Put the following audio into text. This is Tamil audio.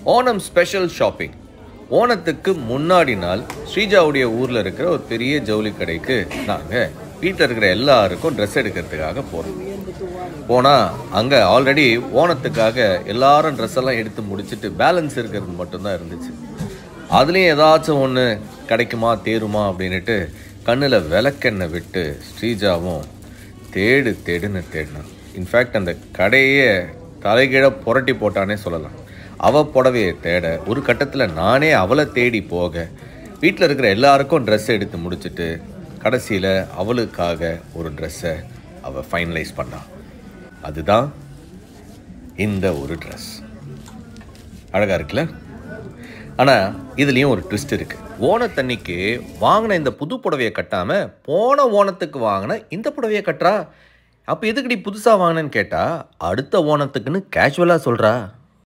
ஓணம் ஸ்பெஷல் ஷாப்பிங் ஓணத்துக்கு முன்னாடி நாள் ஸ்ரீஜாவுடைய ஊரில் இருக்கிற ஒரு பெரிய ஜவுளி கடைக்கு நாங்கள் வீட்டில் இருக்கிற எல்லாருக்கும் ட்ரெஸ் எடுக்கிறதுக்காக போகிறோம் போனால் அங்கே ஆல்ரெடி ஓணத்துக்காக எல்லாரும் ட்ரெஸ் எல்லாம் எடுத்து முடிச்சுட்டு பேலன்ஸ் இருக்கிறது மட்டும்தான் இருந்துச்சு அதுலேயும் ஏதாச்சும் ஒன்று கிடைக்குமா தேருமா அப்படின்னுட்டு கண்ணில் விளக்கெண்ணெய் விட்டு ஸ்ரீஜாவும் தேடு தேடுன்னு தேடினான் இன்ஃபேக்ட் அந்த கடையே தலைகீழ புரட்டி போட்டானே சொல்லலாம் அவ புடவையை தேட ஒரு கட்டத்தில் நானே அவளை தேடி போக வீட்டில் இருக்கிற எல்லாருக்கும் ட்ரெஸ் எடுத்து முடிச்சுட்டு கடைசியில் அவளுக்காக ஒரு ட்ரெஸ்ஸை அவள் ஃபைனலைஸ் பண்ணான் அதுதான் இந்த ஒரு ட்ரெஸ் அழகாக இருக்குல்ல ஆனால் இதுலேயும் ஒரு ட்விஸ்ட் இருக்குது ஓணத்தன்னைக்கு வாங்கின இந்த புது புடவையை கட்டாமல் போன ஓணத்துக்கு வாங்கின இந்த புடவையை கட்டுறா அப்போ எதுக்குடி புதுசாக வாங்கினேன்னு கேட்டால் அடுத்த ஓணத்துக்குன்னு கேஷுவலாக சொல்கிறா